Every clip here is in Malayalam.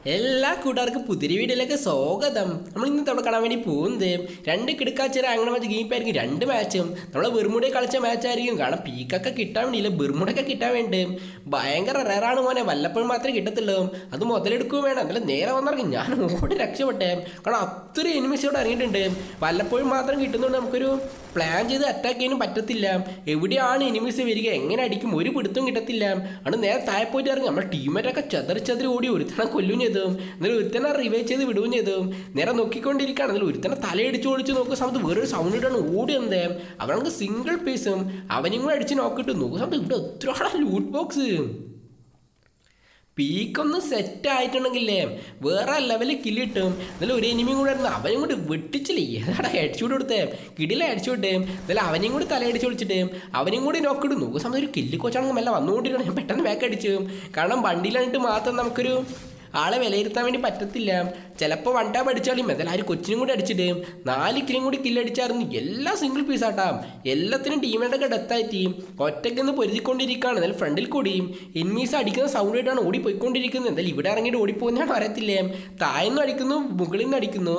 എല്ലാ കൂട്ടുകാർക്കും പുതിരി വീഡിയോയിലേക്ക് സ്വാഗതം നമ്മൾ ഇന്നത്തെ അവിടെ കാണാൻ വേണ്ടി പോകുന്നത് രണ്ട് കിടക്കാച്ചേര അങ്ങനെ മാച്ച് ഗെയിമായിരിക്കും രണ്ട് മാച്ചും നമ്മൾ ബെർമുടെ കളിച്ച മാച്ചായിരിക്കും കാരണം പീക്കൊക്കെ കിട്ടാൻ വേണ്ടിയില്ല ബെർമുടൊക്കെ കിട്ടാൻ വേണ്ടി ഭയങ്കര റേറാണ് മോനെ വല്ലപ്പോഴും മാത്രമേ കിട്ടത്തുള്ളൂ അത് മുതലെടുക്കുകയും വേണം എന്നാലും നേരെ വന്നിറങ്ങി ഞാൻ ഓടി രക്ഷപ്പെട്ടെ കാരണം അത്ര എനിമിസ് ഇവിടെ ഇറങ്ങിയിട്ടുണ്ട് വല്ലപ്പോഴും മാത്രം കിട്ടുന്നതുകൊണ്ട് നമുക്കൊരു പ്ലാൻ ചെയ്ത് അറ്റാക്ക് ചെയ്യാനും പറ്റത്തില്ല എവിടെയാണ് എനിമീസ് വരിക എങ്ങനെ അടിക്കും ഒരു പിടുത്തവും കിട്ടത്തില്ല ആണ് നേരെ താഴെ പോയിട്ട് ഇറങ്ങി നമ്മുടെ ടീമേറ്റൊക്കെ ചതറി ചതറി ഓടി ഒരുത്തനെ കൊല്ലും ചെയ്തും എന്നാലും ഒരുത്തനെ റിവൈവ് ചെയ്ത് വിടുകയും ചെയ്തും നേരെ നോക്കിക്കൊണ്ടിരിക്കുകയാണ് എന്നാലും ഒരുത്തനെ തലയടിച്ച് ഓടിച്ച് നോക്കുന്ന സമയത്ത് വേറൊരു സൗണ്ട് ഇട്ടാണ് ഓടി വന്നേ അവനക്ക് സിംഗിൾ പീസും അവനും കൂടെ അടിച്ച് നോക്കിയിട്ട് നോക്കുന്ന സമയത്ത് ഇവിടെ എത്ര ലൂട്ട് ബോക്സ് പീക്കൊന്ന് സെറ്റ് ആയിട്ടുണ്ടെങ്കിലേ വേറെ ലെവലിൽ കില്ലിട്ടും എന്നാലും ഒരു എനിമിയും കൂടെ ആയിരുന്നു അവനും കൂടി വെട്ടിച്ചില്ലേ ഏതാടാ ഹെഡ്ഷൂട്ട് കൊടുത്തേ കിടില ഹെഡ്ഷൂട്ട് എന്നാലും അവനെയും കൂടി തലയടിച്ച് വിളിച്ചിട്ട് അവനും കൂടി നോക്കിയിട്ട് നോക്കുന്ന സമയത്ത് ഒരു കില്ലി കോച്ചാണെങ്കിൽ മെല്ലെ വന്നുകൊണ്ടിരിക്കണം ഞാൻ പെട്ടെന്ന് ബാക്ക് അടിച്ചു കാരണം വണ്ടിയിലായിട്ട് മാത്രം നമുക്കൊരു ആളെ വിലയിരുത്താൻ വേണ്ടി പറ്റത്തില്ല ചിലപ്പോൾ വൺ ടാപ്പ് അടിച്ചാലും എന്തായാലും ആ ഒരു കൊച്ചിനും കൂടി അടിച്ചിട്ട് നാല് കിലും കൂടി കില്ലടിച്ചായിരുന്നു എല്ലാം സിംഗിൾ പീസാട്ടാ എല്ലാത്തിനും ടീമേറ്റൊക്കെ ഡെത്തായി ടീം ഒറ്റയ്ക്ക് പൊരുതിക്കൊണ്ടിരിക്കുകയാണ് എന്നാലും ഫ്രണ്ടിൽ കൂടിയും എനിമീസ് അടിക്കുന്ന സൗണ്ട് ആയിട്ടാണ് ഓടിപ്പോയിക്കൊണ്ടിരിക്കുന്നത് എന്തായാലും ഇവിടെ ഇറങ്ങിയിട്ട് ഓടിപ്പോകുന്നതാണ് അറിയത്തില്ലേ താഴ്ന്നു അടിക്കുന്നു മുകളിൽ നിന്ന് അടിക്കുന്നു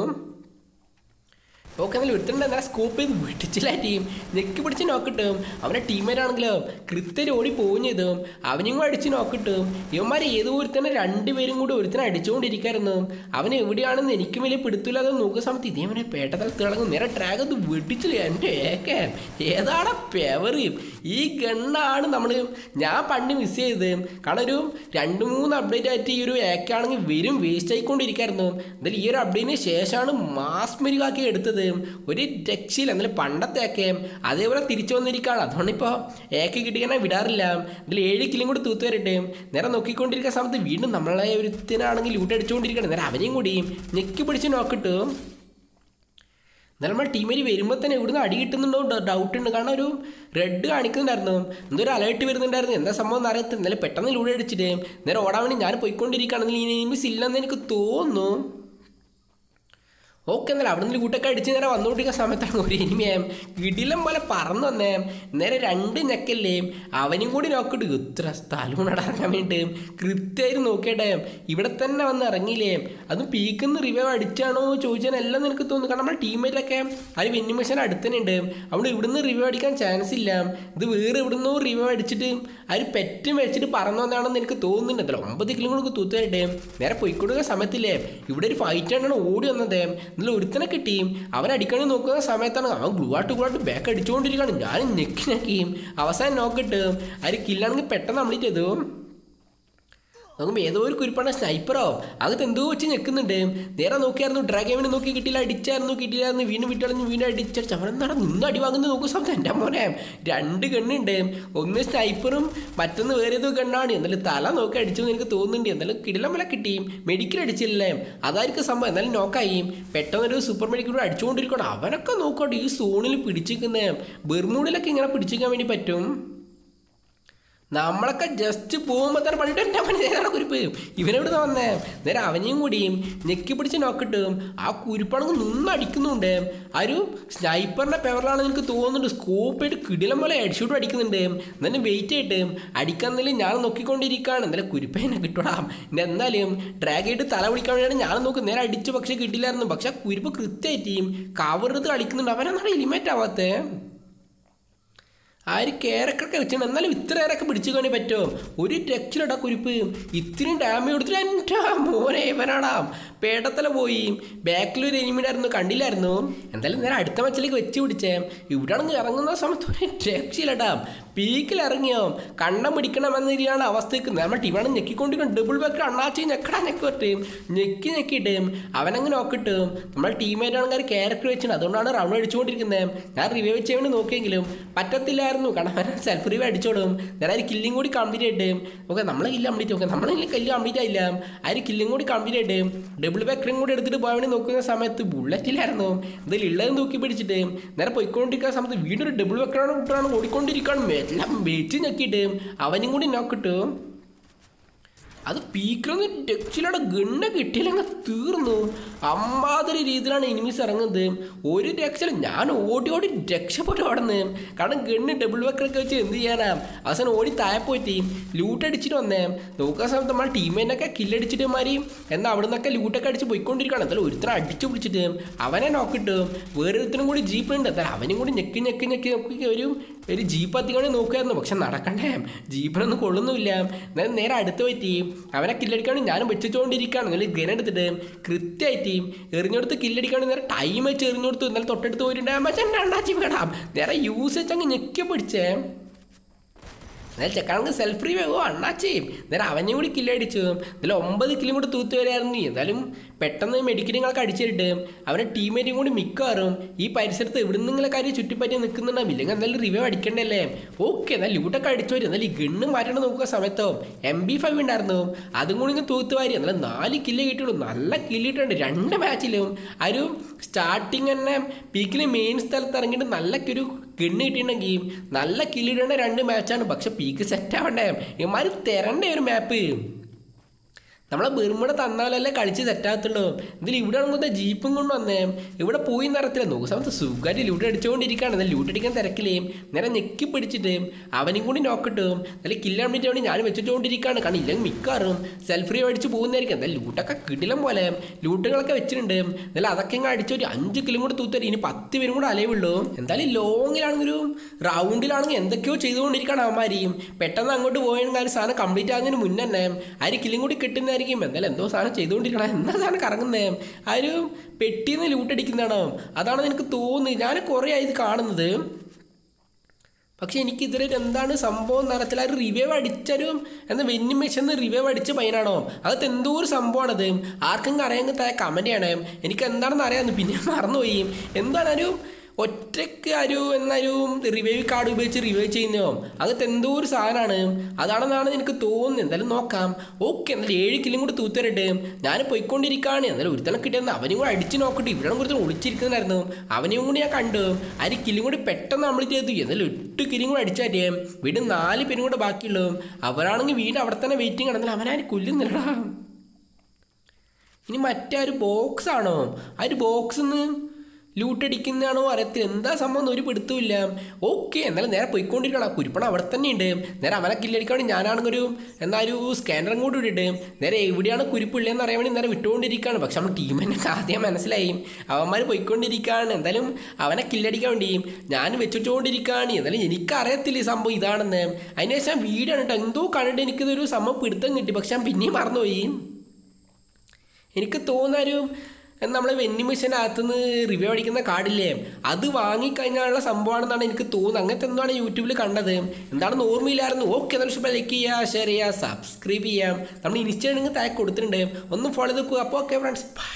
ഓക്കെ എന്നാലും ഒരുത്തണ്ട് എന്നാൽ സ്കോപ്പ് ചെയ്ത് വെട്ടിച്ചില്ല ടീം നെക്കി പിടിച്ച് നോക്കിട്ടും അവനെ ടീമേറ്റ് ആണെങ്കിലോ കൃത്യം ഓടി പോകും ചെയ്തും അവനും കൂടെ അടിച്ച് നോക്കിട്ടും ഇവന്മാർ ഏതോ ഒരുത്തന്നെ രണ്ടുപേരും കൂടി ഒരുത്തനെ അടിച്ചുകൊണ്ടിരിക്കായിരുന്നു അവൻ എവിടെയാണെന്ന് എനിക്കും വലിയ പിടുത്തില്ലാതെ നോക്കുന്ന സമയത്ത് ഇതേവനെ പേട്ടത്തലത്ത് കിടങ്ങും നേരെ ട്രാഗ് അത് വെട്ടിച്ചില്ല എൻ്റെ ഏക്കൻ ഏതാണ് പെവറ് ഈ ഗണ്ണാണ് നമ്മൾ ഞാൻ പണ്ട് മിസ് ചെയ്തത് കാരണം ഒരു രണ്ട് മൂന്ന് അപ്ഡേറ്റ് ആയിട്ട് ഈ ഒരു ഏക്കാണെങ്കിൽ വരും വേസ്റ്റ് ആയിക്കൊണ്ടിരിക്കായിരുന്നു എന്തായാലും ഈ ഒരു അപ്ഡേറ്റിന് ശേഷമാണ് മാസ്മരികാക്കി എടുത്തത് ഒരു രക്ഷയില്ല എന്നാലും പണ്ടത്തെ ഒക്കെ അതേപോലെ തിരിച്ചു വന്നിരിക്കുകയാണ് അതുകൊണ്ട് ഇപ്പോൾ ഏക്ക് കിട്ടിയാൽ വിടാറില്ല ഇതിൽ ഏഴ് കിലും കൂടി തൂത്ത് വരട്ടെ നേരെ നോക്കിക്കൊണ്ടിരിക്കുന്ന സമയത്ത് വീണ്ടും നമ്മളെ ഒരുത്തിനാണെങ്കിൽ ലൂട്ട് അടിച്ചുകൊണ്ടിരിക്കണം നേരെ അവനെയും കൂടി ഞെക്കി പിടിച്ച് നോക്കിട്ടു എന്നാലും നമ്മൾ ടീമേറ്റ് വരുമ്പോൾ തന്നെ ഇവിടുന്ന് അടി കിട്ടുന്നുണ്ടോ ഡൗട്ട് ഉണ്ട് കാരണം ഒരു റെഡ് കാണിക്കുന്നുണ്ടായിരുന്നു എന്തോ ഒരു അലേർട്ട് വരുന്നുണ്ടായിരുന്നു എന്താ സംഭവം എന്ന് അറിയത്തില്ല എന്നാലും പെട്ടെന്ന് ലൂടെ അടിച്ചിട്ട് നേരെ ഓടാൻ വേണ്ടി ഞാൻ പോയിക്കൊണ്ടിരിക്കുകയാണെങ്കിൽ ഇനി എനിമിസ് ഇല്ലെന്ന് എനിക്ക് തോന്നുന്നു ഓക്കെ എന്നാൽ അവിടെ നിന്ന് കൂട്ടൊക്കെ അടിച്ച് നേരെ വന്നുകൊണ്ടിരിക്കുന്ന സമയത്താണ് ഒരു എനിമിയെ കിടിലം പോലെ പറന്നു വന്നേ നേരെ രണ്ട് ഞെക്കല്ലേ അവനും കൂടി നോക്കിട്ട് ഇത്ര സ്ഥലം ഇറങ്ങാൻ വേണ്ടി കൃത്യമായിട്ട് നോക്കിയട്ടെ ഇവിടെ തന്നെ വന്ന് ഇറങ്ങിയില്ലേ അതും പീക്കുന്ന റിവൈവ് അടിച്ചാണോ ചോദിച്ചാൽ എല്ലാം നിനക്ക് തോന്നുന്നു കാരണം നമ്മുടെ ടീമേറ്റൊക്കെ ആ വെന്നി മെഷീൻ അടുത്ത് തന്നെ ഉണ്ട് അവിടെ ഇവിടുന്ന് റിവൈവ് അടിക്കാൻ ചാൻസ് ഇല്ല ഇത് വേറെ ഇവിടുന്നോ റിവൈവ് അടിച്ചിട്ട് ആ ഒരു പെറ്റും വെച്ചിട്ട് പറന്നു വന്നാണെന്ന് എനിക്ക് തോന്നുന്നുണ്ട് അല്ല ഒമ്പത് കിലോ കൂടെ തൂത്തായിട്ട് നേരെ പോയിക്കൊടുക്കുന്ന സമയത്തില്ലേ ഇവിടെ ഒരു ഫൈറ്റ് ആണ് ഓടി വന്നത് എന്നാലും ഒരുത്തനെ കിട്ടി അവൻ അടിക്കണി നോക്കുന്ന സമയത്താണ് അവൻ ഗ്ലൂവാട്ട് ഗ്ലൂവാട്ട് ബാക്ക് അടിച്ചുകൊണ്ടിരിക്കുകയാണ് ഞാൻ നെക്കി നെക്കിയും അവസാനം നോക്കിട്ട് ആ ഒരു കില്ലാണെങ്കിൽ പെട്ടെന്ന് കംപ്ലീറ്റ് ചെയ്തു നോക്കുമ്പോൾ ഏതോ ഒരു കുരിപ്പാണ് സ്നൈപ്പറോ അകത്ത് എന്തോ വെച്ച് ഞെക്കുന്നുണ്ട് നേരെ നോക്കിയായിരുന്നു ഡ്രാഗേമിനെ നോക്കി കിട്ടിയില്ല അടിച്ചായിരുന്നു കിട്ടിയില്ലായിരുന്നു വീണ്ടും വിട്ടളഞ്ഞ് വീണ്ടും അടിച്ചടിച്ച് അവനെന്താണ് നിന്ന് അടി വാങ്ങുന്നത് നോക്കുന്ന സമയത്ത് എൻ്റെ മോനെ രണ്ട് ഗണ്ണുണ്ട് ഒന്ന് സ്നൈപ്പറും മറ്റൊന്ന് വേറെ ഏതോ ഗണ്ണാണ് എന്നാലും തല നോക്കി അടിച്ചു എനിക്ക് തോന്നുന്നുണ്ട് എന്നാലും കിടിലം വില കിട്ടി മെഡിക്കൽ അടിച്ചില്ലേ അതായിരിക്കും സംഭവം എന്നാലും നോക്കായി പെട്ടെന്നൊരു സൂപ്പർ മെഡിക്കൽ അടിച്ചുകൊണ്ടിരിക്കണം അവനൊക്കെ നോക്കട്ടെ ഈ സോണിൽ പിടിച്ചിരിക്കുന്ന ബെർമൂഡിലൊക്കെ ഇങ്ങനെ പിടിച്ചിരിക്കാൻ വേണ്ടി പറ്റും നമ്മളൊക്കെ ജസ്റ്റ് പോകുമ്പോൾ തന്നെ പണ്ടിട്ട് എൻ്റെ അവൻ ഏതാണ് കുരിപ്പ് ഇവനെവിടെ വന്നേ നേരെ അവനെയും കൂടിയും ഞെക്കി പിടിച്ച് നോക്കിട്ടും ആ കുരിപ്പാണെങ്കിൽ നിന്ന് അടിക്കുന്നുണ്ട് ആ ഒരു സ്നൈപ്പറിൻ്റെ പെവറിലാണ് എനിക്ക് തോന്നുന്നുണ്ട് സ്കോപ്പ് ആയിട്ട് കിടിലം പോലെ ഹെഡ്ഷൂട്ട് അടിക്കുന്നുണ്ട് എന്നാലും വെയിറ്റ് ആയിട്ട് അടിക്കാന്നില്ല ഞാൻ നോക്കിക്കൊണ്ടിരിക്കുകയാണ് എന്നാലും കുരിപ്പ എന്നെ കിട്ടൂടാം പിന്നെ എന്തായാലും ഡ്രാഗ് ആയിട്ട് തല പിടിക്കാൻ വേണ്ടിയാണ് ഞാൻ നോക്കും നേരെ അടിച്ചു പക്ഷേ കിട്ടില്ലായിരുന്നു പക്ഷെ ആ കുരിപ്പ് കൃത്യമായിട്ട് കവറെടുത്ത് കളിക്കുന്നുണ്ട് അവനെന്നാണ് എലിമേറ്റ് ആവാത്തേ ആ ഒരു കേരക്കൊക്കെ വെച്ചിട്ടുണ്ട് എന്നാലും ഇത്ര നേരമൊക്കെ പിടിച്ചു കാണി പറ്റുമോ ഒരു രക്ഷയിലടാ കുരിപ്പ് ഇത്രയും ഡാമേജ് കൊടുത്തിട്ട് എൻ്റെ മോനെ ഇവനാടാം പേടത്തല പോയി ബാക്കിലൊരു എനിമിഡായിരുന്നു കണ്ടില്ലായിരുന്നു എന്തായാലും നേരെ അടുത്ത മച്ചിലേക്ക് വെച്ച് പിടിച്ചേ ഇവിടെയാണെങ്കിൽ ഇറങ്ങുന്ന സമയത്ത് ഒരു രക്ഷയില്ലടാ പീക്കിൽ ഇറങ്ങിയോ കണ്ണം പിടിക്കണമെന്ന രീതിയാണ് അവസ്ഥയ്ക്ക് നമ്മൾ ടീമാണ് ഞെക്കിക്കൊണ്ടിരിക്കണം ഡബിൾ ബാക്ക് അണ്ണാച്ചി ഞെക്കടാ ഞെക്കട്ടെ ഞെക്കി ഞെക്കിയിട്ട് അവനങ്ങ് നോക്കിട്ട് നമ്മളെ ടീമേറ്റ് ആണെങ്കിൽ ക്യാരക്ടർ വെച്ചിട്ടുണ്ട് അതുകൊണ്ടാണ് റൗണ്ട് അടിച്ചുകൊണ്ടിരിക്കുന്നത് ഞാൻ റിവ്യൂ വെച്ച് വേണ്ടി നോക്കിയെങ്കിലും പറ്റത്തില്ലായിരുന്നു കാരണം അവൻ സെൽഫ് റിവ്യൂ അടിച്ചോടും ഞാൻ ആ ഒരു കില്ലിങ് കൂടി കംപ്ലീറ്റ് ആയിട്ട് ഓക്കെ നമ്മളെ കില്ല് കംപ്ലീറ്റ് ഓക്കെ നമ്മളെ കില്ല് കംപ്ലീറ്റ് ആയില്ല ആ ഒരു കില്ലിങ് കൂടി കംപ്ലീറ്റ് ആയിട്ട് ഡബിൾ ബാക്കറിങ് കൂടി എടുത്തിട്ട് പോകാൻ വേണ്ടി നോക്കുന്ന സമയത്ത് ബുള്ളറ്റിലായിരുന്നു എന്തായാലും ഉള്ളത് നോക്കി പിടിച്ചിട്ട് നേരെ പോയിക്കൊണ്ടിരിക്കുന്ന സമയത്ത് വീണ്ടും ഒരു ഡബിൾ ബാക്കറാണ് കുട്ടാണ് ഓടിക്കൊണ്ടിരിക്കുകയാണ് എല്ലാം വെച്ച് ഞെക്കിയിട്ട് അവനും കൂടി നോക്കിട്ട് അത് പീക്കിലൊന്നും രക്ഷയിലൂടെ ഗണ്ണ കിട്ടിയില്ലെങ്കിൽ തീർന്നു അമ്മാതിരി രീതിയിലാണ് എനിമീസ് ഇറങ്ങുന്നത് ഒരു രക്ഷയിലും ഞാൻ ഓടി ഓടി രക്ഷപ്പെട്ടു ഓടുന്നു കാരണം ഗണ്ണ് ഡബിൾ വെക്കറൊക്കെ വെച്ച് എന്ത് ചെയ്യാനാ അവസാനം ഓടി താഴെ പോയിട്ട് ലൂട്ട് അടിച്ചിട്ട് വന്നേ നോക്കുന്ന സമയത്ത് നമ്മൾ ടീമേനൊക്കെ കില്ലടിച്ചിട്ട് മാറി എന്നാൽ അവിടെ നിന്നൊക്കെ ലൂട്ടൊക്കെ അടിച്ച് പോയിക്കൊണ്ടിരിക്കുകയാണ് എന്തായാലും ഒരുത്തരം അടിച്ചു പിടിച്ചിട്ട് അവനെ നോക്കിട്ട് വേറൊരുത്തനും കൂടി ജീപ്പ് ഉണ്ട് എന്തായാലും അവനും കൂടി ഞെക്കി ഞെക്കി ഞെക്കി നോക്കി ഒരു ഒരു ജീപ്പ് അധികം നോക്കുമായിരുന്നു പക്ഷെ നടക്കണ്ടേ ജീപ്പിനൊന്നും കൊള്ളുന്നുമില്ല എന്നാലും നേരെ അടുത്ത് പറ്റി അവനെ കില്ലടിക്കാണ് ഞാനും വെച്ചുകൊണ്ടിരിക്കുകയാണ് എന്നാലും ഗൻ എടുത്തിട്ട് കൃത്യമായിട്ട് എറിഞ്ഞെടുത്ത് കില്ലടിക്കാണ് നേരെ ടൈം വെച്ച് എറിഞ്ഞെടുത്ത് എന്നാലും തൊട്ടടുത്ത് പോയിട്ടുണ്ട് പക്ഷേ രണ്ടാച്ചി വേടാം നേരെ യൂസ് വെച്ച് അങ്ങ് ഞെക്കി പിടിച്ചേ എന്നാൽ ചെക്കാണെങ്കിൽ സെൽഫ് റിവ്യൂ ഓ അണ്ണാച്ചി നേരെ അവനെയും കൂടി കില്ലടിച്ചു എന്നാലും ഒമ്പത് കിലും കൂടി തൂത്ത് വരായിരുന്നു എന്തായാലും പെട്ടെന്ന് മെഡിക്കലുകളൊക്കെ അടിച്ചിട്ട് അവനെ ടീമേറ്റും കൂടി മിക്കവാറും ഈ പരിസരത്ത് എവിടെ നിന്നെങ്കിലും കാര്യം ചുറ്റിപ്പറ്റി നിൽക്കുന്നുണ്ടാവും ഇല്ലെങ്കിൽ എന്തായാലും റിവ്യൂ അടിക്കണ്ടല്ലേ ഓക്കെ എന്നാൽ ലൂട്ടൊക്കെ അടിച്ചു വരും എന്നാൽ ഈ ഗണ്ണ് മാറ്റണം നോക്കുക സമയത്തോ എം ബി ഫൈവ് ഉണ്ടായിരുന്നു അതും കൂടി ഇങ്ങ് തൂത്ത് വാരി എന്നാലും നാല് കില്ല് കിട്ടിയുള്ളൂ നല്ല കില്ല് കിട്ടിയിട്ടുണ്ട് രണ്ട് മാച്ചിലും ആ ഒരു സ്റ്റാർട്ടിങ് തന്നെ പീക്കിൽ മെയിൻ സ്ഥലത്ത് ഇറങ്ങിയിട്ട് നല്ല ഒരു ഗണ്ണ് കിട്ടിയിട്ടുണ്ടെങ്കിൽ നല്ല കില്ലിടേണ്ട രണ്ട് മാച്ചാണ് പക്ഷെ പീക്ക് സെറ്റ് ആവണ്ടേ ഇമാര് തരണ്ടേ ഒരു മാപ്പ് നമ്മളെ ബെർമുട തന്നാലല്ലേ കളിച്ച് സെറ്റാകത്തുള്ളൂ ഇതിൽ ഇവിടെ ആണെങ്കിൽ ജീപ്പും കൊണ്ട് വന്നേ ഇവിടെ പോയി നിറത്തില്ല നോക്കുന്ന സമയത്ത് സുഖമായിട്ട് ലൂട്ട് അടിച്ചുകൊണ്ടിരിക്കുകയാണ് എന്നാൽ ലൂട്ട് അടിക്കാൻ തിരക്കില്ലേ നേരെ ഞെക്കി പിടിച്ചിട്ട് അവനും കൂടി നോക്കിട്ടും നല്ല കില്ലാൻ വേണ്ടി വേണ്ടി ഞാൻ വെച്ചിട്ടുകൊണ്ടിരിക്കുകയാണ് കാരണം ഇല്ലെങ്കിൽ മിക്കാറും സെൽഫ് ഫ്രീ അടിച്ച് പോകുന്നതായിരിക്കും എന്തായാലും ലൂട്ടൊക്കെ കിടിലം പോലെ ലൂട്ടുകളൊക്കെ വെച്ചിട്ടുണ്ട് എന്നാലും അതൊക്കെ ഇങ്ങനെ അടിച്ച് ഒരു അഞ്ച് കിലും കൂടെ തൂത്തരി ഇനി പത്ത് പേരും കൂടെ അലയുള്ളൂ എന്തായാലും ലോങ്ങിലാണെങ്കിലും റൗണ്ടിലാണെങ്കിൽ എന്തൊക്കെയോ ചെയ്തുകൊണ്ടിരിക്കുകയാണ് അവന്മാരെയും പെട്ടെന്ന് അങ്ങോട്ട് പോയെങ്കിൽ ആ ഒരു സാധനം കംപ്ലീറ്റ് ആകുന്നതിന് മുന്നേ തന്നെ ആ ഒരു കിലും കൂടി കിട്ടുന്നതായിരിക്കും എന്തായാലും എന്തോ സാധനം ചെയ്തുകൊണ്ടിരിക്കണം എന്താ സാധനം കറങ്ങുന്നേ ആ ഒരു പെട്ടിന്ന് ലൂട്ടടിക്കുന്നതാണോ അതാണ് എനിക്ക് തോന്നുന്നത് ഞാൻ കുറേ ആയി ഇത് കാണുന്നത് പക്ഷെ എനിക്ക് ഇതിൽ എന്താണ് സംഭവം നടത്തില്ല ഒരു റിവൈവ് അടിച്ചൊരു എന്താ വെന്നി മെഷീന്ന് റിവൈവ് അടിച്ച പയ്യനാണോ അതൊക്കെ എന്തോ ഒരു സംഭവമാണത് ആർക്കെങ്കിലും അറിയാമെങ്കിൽ താഴെ കമൻറ്റ് ചെയ്യണേ എനിക്ക് എന്താണെന്ന് അറിയാമെന്ന് പിന്നെ മറന്നുപോയി എന്താണ് ഒരു ഒറ്റയ്ക്ക് ഒരു എന്നൊരു റിവൈവ് കാർഡ് ഉപയോഗിച്ച് റിവൈവ് ചെയ്യുന്നതോ അതൊക്കെ എന്തോ ഒരു സാധനമാണ് അതാണെന്നാണ് എനിക്ക് തോന്നുന്നത് എന്തായാലും നോക്കാം ഓക്കെ എന്നാലും ഏഴ് കിലും കൂടി തൂത്തരട്ടെ ഞാൻ പോയിക്കൊണ്ടിരിക്കുകയാണ് എന്നാലും ഒരുത്തനെ കിട്ടിയെന്ന് അവനും കൂടെ അടിച്ച് നോക്കട്ടെ ഇവിടെ കുറച്ച് ഒളിച്ചിരിക്കുന്നുണ്ടായിരുന്നു അവനെയും കൂടി ഞാൻ കണ്ടു ആ ഒരു കിലും കൂടി പെട്ടെന്ന് നമ്മൾ ചെയ്തു എന്നാലും എട്ട് കിലും കൂടെ അടിച്ചാറ്റേ വീണ്ടും നാല് പേരും കൂടെ ബാക്കിയുള്ളൂ അവരാണെങ്കിൽ വീണ്ടും അവിടെ തന്നെ വെയിറ്റിംഗ് ആണ് എന്നാലും അവനാരും കൊല്ലുന്നില്ലടാ ഇനി മറ്റേ ആ ഒരു ബോക്സ് ആണോ ആ ഒരു ബോക്സ് നിന്ന് ലൂട്ടടിക്കുന്നതാണോ അറിയത്തില്ല എന്താ സംഭവം ഒരു പിടുത്തമില്ല ഓക്കെ എന്നാലും നേരെ പോയിക്കൊണ്ടിരിക്കണം ആ കുരിപ്പണം അവിടെ തന്നെ ഉണ്ട് നേരെ അവനെ കില്ലടിക്കാണ്ട് ഞാനാണെങ്കിൽ ഒരു എന്നാ ഒരു സ്കാനറും കൂടി ഇട്ടിട്ട് നേരെ എവിടെയാണ് കുരിപ്പുള്ളതെന്ന് അറിയാൻ വേണ്ടി നേരെ വിട്ടുകൊണ്ടിരിക്കുകയാണ് പക്ഷെ നമ്മുടെ ടീം തന്നെ ആദ്യം മനസ്സിലായി അവന്മാർ പോയിക്കൊണ്ടിരിക്കുകയാണ് എന്തായാലും അവനെ കില്ലടിക്കാൻ വേണ്ടി ഞാൻ വെച്ചിട്ടുകൊണ്ടിരിക്കുകയാണ് എന്നാലും എനിക്കറിയത്തില്ല ഈ സംഭവം ഇതാണെന്ന് അതിന് ശേഷം വീടാണ് കേട്ടോ എന്തോ കണ്ടിട്ട് എനിക്കിതൊരു സംഭവം പിടുത്തം കിട്ടി പക്ഷെ ഞാൻ പിന്നെയും മറന്നുപോയി എനിക്ക് തോന്നാരു നമ്മൾ വെന്നി മിഷനകത്തുനിന്ന് റിവ്യൂ അടിക്കുന്ന കാർഡില്ലേ അത് വാങ്ങിക്കഴിഞ്ഞാലുള്ള സംഭവമാണെന്നാണ് എനിക്ക് തോന്നുന്നത് അങ്ങനത്തെ എന്താണ് യൂട്യൂബിൽ കണ്ടത് എന്താണെന്ന് ഓർമ്മയില്ലായിരുന്നു ഓക്കെ നല്ല ഇഷ്ടം ലൈക്ക് ചെയ്യുക ഷെയർ ചെയ്യുക സബ്സ്ക്രൈബ് ചെയ്യാം നമ്മൾ ഇൻസ്റ്റാണെങ്കിൽ താഴെ കൊടുത്തിട്ടുണ്ട് ഒന്ന് ഫോളോ ചെയ്ത് നോക്കുക അപ്പോൾ ഓക്കെ ഫ്രണ്ട്സ്